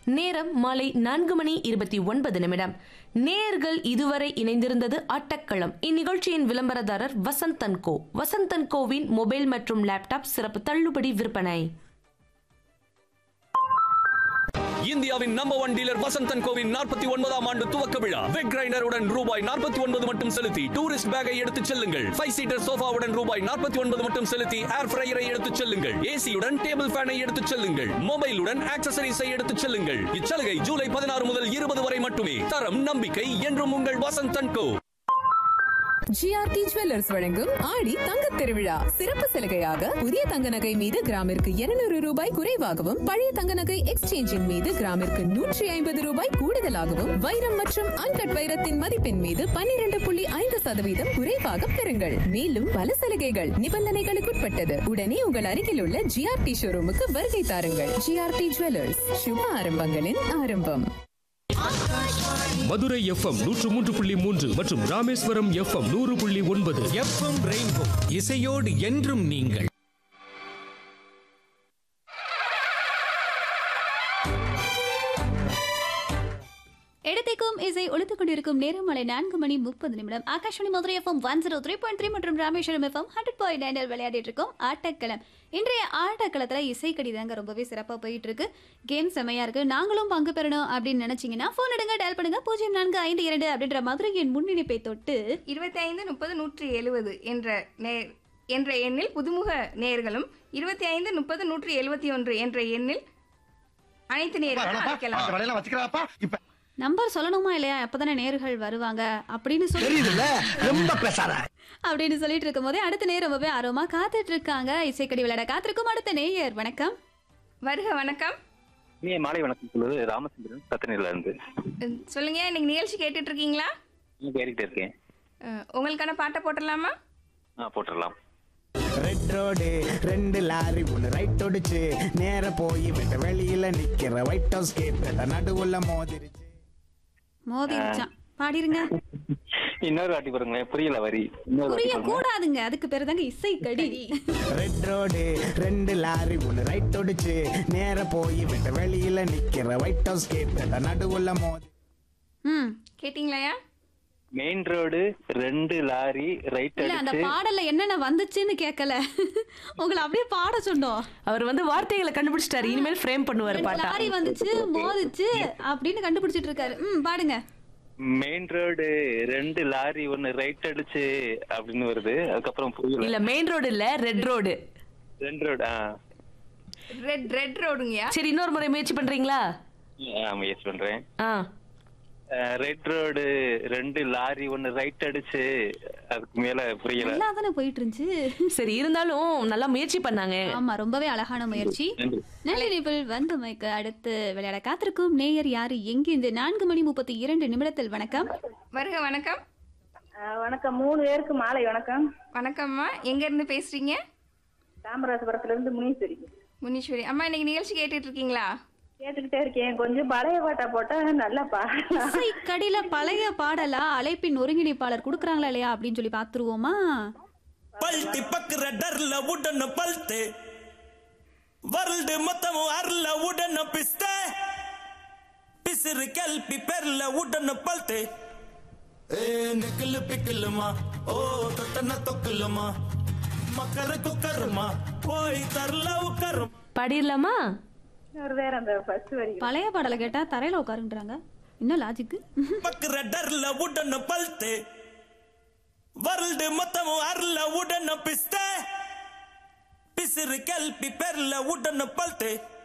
நேரம் மாலை நான்கு மணி இருபத்தி ஒன்பது நிமிடம் நேர்கள் இதுவரை இணைந்திருந்தது ஆட்டக்களம் இந்நிகழ்ச்சியின் விளம்பரதாரர் வசந்தன் கோ வசந்தன் கோவின் மொபைல் மற்றும் லேப்டாப் சிறப்பு தள்ளுபடி விற்பனை இந்தியாவின் நம்பர் ஒன் டீலர் வசந்தன் கோவின் நாற்பத்தி ஒன்பதாம் ஆண்டு துவக்க விழா வெக் கிரைண்டருடன் ரூபாய் நாற்பத்தி ஒன்பது மட்டும் செலுத்தி டூரிஸ்ட் பேக்கை எடுத்துச் செல்லுங்கள் ஃபைவ் சீட்டர் சோஃபாவுடன் ரூபாய் நாற்பத்தி ஒன்பது மட்டும் செலுத்தி ஏர் ஃப்ரையரை எடுத்துச் செல்லுங்கள் ஏசியுடன் டேபிள் ஃபேனை எடுத்துச் செல்லுங்கள் மொபைலுடன் ஆக்சசரிஸை எடுத்துச் செல்லுங்கள் இச்சலுகை ஜூலை பதினாறு முதல் இருபது வரை மட்டுமே தரம் நம்பிக்கை என்றும் உங்கள் வசந்தன் கோ ஜிஆர்டி ஜுவல்லர்ஸ் வழங்கும் ஆடி தங்கத் திருவிழா சிறப்பு சலுகையாக புதிய தங்க நகை மீது கிராமிற்கு 200 ரூபாய் குறைவாகவும் பழைய தங்க நகை எக்ஸ்சேஞ்சின் மீது கிராமிற்கு நூற்றி ஐம்பது ரூபாய் கூடுதலாகவும் வைரம் மற்றும் அன்கட் வைரத்தின் மதிப்பின் மீது 12.5% புள்ளி ஐந்து சதவீதம் குறைவாக பெறுங்கள் மேலும் பல சலுகைகள் நிபந்தனைகளுக்குட்பட்டது உடனே உங்கள் அருகில் உள்ள ஜிஆர்டி ஷோரூமுக்கு வருகை தாருங்கள் ஜிஆர்டி ஜுவல்லர்ஸ் சுப ஆரம்பங்களின் ஆரம்பம் மதுரை எஃப்எம் நூற்று மூன்று புள்ளி மூன்று மற்றும் ராமேஸ்வரம் எஃப்எம் நூறு புள்ளி ஒன்பது எஃப்எம் ரெயின்போ இசையோடு என்றும் நீங்கள் இடத்தைக்கும் இசை ஒழித்துக் கொண்டிருக்கும் நேரம் மலை நான்கு மணி முப்பது நிமிடம் Akashvani Madurai F M one zero three point three மற்றும் ராமேஸ்வரம் எஃப்எம் ஹண்ட்ரட் பாயிண்ட் நைனில் விளையாடிட்டு இருக்கோம் ஆட்டக்களம் இன்றைய ஆட்டக்களத்தில் இசை கடிதாங்க ரொம்பவே சிறப்பாக போயிட்டு இருக்கு கேம் செமையா இருக்கு நாங்களும் பங்கு பெறணும் அப்படின்னு நினைச்சீங்கன்னா ஃபோன் எடுங்க டயல் பண்ணுங்க பூஜ்ஜியம் நான்கு ஐந்து இரண்டு அப்படின்ற மதுரை எண் முன்னிணைப்பை தொட்டு இருபத்தி ஐந்து முப்பது நூற்றி எழுபது என்ற நேர் என்ற எண்ணில் புதுமுக நேர்களும் இருபத்தி ஐந்து முப்பது நூற்றி எழுபத்தி ஒன்று என்ற எண்ணில் அனைத்து நேர்களும் அழைக்கலாம் நம்பர் சொல்லணுமா இல்லையா அப்பதானே நேர்கள் வருவாங்க அப்படின்னு சொல்லி ரொம்ப பேசாத அப்படின்னு சொல்லிட்டு இருக்கும் போதே அடுத்த நேரம் ரொம்பவே ஆர்வமா காத்துட்டு இருக்காங்க இசைக்கடி விளையாட காத்திருக்கும் அடுத்த நேயர் வணக்கம் வருக வணக்கம் நீ மாலை வணக்கம் சொல்லுவது ராமச்சந்திரன் சத்தனில இருந்து அஹ், சொல்லுங்க இன்னைக்கு நிகழ்ச்சி கேட்டுட்டு இருக்கீங்களா நான் கேட்டுக்கிட்டே இருக்கேன் அஹ், உங்களுக்கான பாட்டை போட்டுடலாமா ஆ போட்டுடலாம் ரெட் ரோடு ரெண்டு லாரி ஒன்று ரைட் ஒடிச்சு நேர போய் விட்டு வெளியில நிக்கிற ஒயிட் ஹவுஸ் கேட் நடுவுல மோதிருச்சு மோதிருச்சான் பாடிருங்க இன்னொரு வாட்டி பாருங்களேன் புரியல வரி இன்னொரு வாட்டி புரிய பாருங்க கூடாதுங்க அதுக்கு பேரு தாங்க இசைக்கடி ரெட் ரோடு ரெண்டு லாரி ஒன்று ரைட் ஒடிச்சு நேர போய் விட்டு வெளியில நிக்கிற ஒயிட் ஹவுஸ் கேட் நடுவுல மோதி ம் கேட்டிங்களாயா மெயின் ரோடு ரெண்டு லாரி ரைட் இல்ல அந்த அடிச்சு பாடல்ல என்னென்ன வந்துச்சுன்னு கேட்கல உங்களை அப்படியே பாட சொன்னோம் அவர் வந்து வார்த்தைகளை கண்டுபிடிச்சிட்டாரு இனிமேல் ஃப்ரேம் பண்ணுவாரு ரெண்டு பாட்டா லாரி வந்துச்சு மோதிச்சு அப்படின்னு கண்டுபிடிச்சிட்டு இருக்காரு ம் பாடுங்க மெயின் ரோடு ரெண்டு லாரி ஒன்னு ரைட் அடிச்சு அப்படின்னு வருது அதுக்கப்புறம் புரியல இல்ல மெயின் ரோடு இல்ல ரெட் ரோடு ரெண்டு ரோடு ஆ ரெட் ரெட் ரோடுங்கய்யா சரி இன்னொரு முறை முயற்சி பண்றீங்களா ஆ, முயற்சி பண்றேன் ஆ ரெட் ரோடு ரெண்டு லாரி ஒன்னு ரைட் அடிச்சு அதுக்கு மேல புரியல நல்லா தானே போயிட்டு இருந்துச்சு சரி இருந்தாலும் நல்லா முயற்சி பண்ணாங்க ஆமா ரொம்பவே அழகான முயற்சி நன்றி நல்ல நிபிள் வந்து மைக்கு அடுத்து விளையாட காத்திருக்கும் நேயர் யாரு எங்கிருந்து நான்கு மணி முப்பத்தி இரண்டு நிமிடத்தில் வணக்கம் வருக வணக்கம் வணக்கம் மூணு பேருக்கு மாலை வணக்கம் வணக்கம்மா எங்க இருந்து பேசுறீங்க தாமராசபுரத்துல இருந்து முனீஸ்வரி முனீஸ்வரி அம்மா இன்னைக்கு நிகழ்ச்சி கேட்டுட்டு இருக்கீங்களா கேட்டுக்கிட்டே இருக்கேன் கொஞ்சம் பழைய பாட்டா போட்டா நல்லா பாடலாம் இசைக்கடியில பழைய பாடலா அழைப்பின் ஒருங்கிணைப்பாளர் கொடுக்குறாங்களா இல்லையா அப்படின்னு சொல்லி பாத்துருவோமா பல்ட்டி பக்குற டர்ல உடன பல்த்து வருல்டு மொத்தமும் அருள உடன பிஸ்த பிசிறு கல்பி பெர்ல உடன பல்த்து ஏ நெக்கிலு பிக்கிலுமா ஓ தொட்டன தொக்குலுமா மக்கர குக்கருமா போய் தரல உக்கரும் பாடிடலாமா ஒரு வேற அந்த ஃபர்ஸ்ட் வரி பழைய பாடலை கேட்டா தரையில உட்காருன்றாங்க என்ன லாஜிக்கு பக்குற டர்ல உடன பல்த்து வருல்டு மொத்தமும் அருள உடன பிஸ்த பிசிறு கல்பி பெர்ல உடன பல்த்து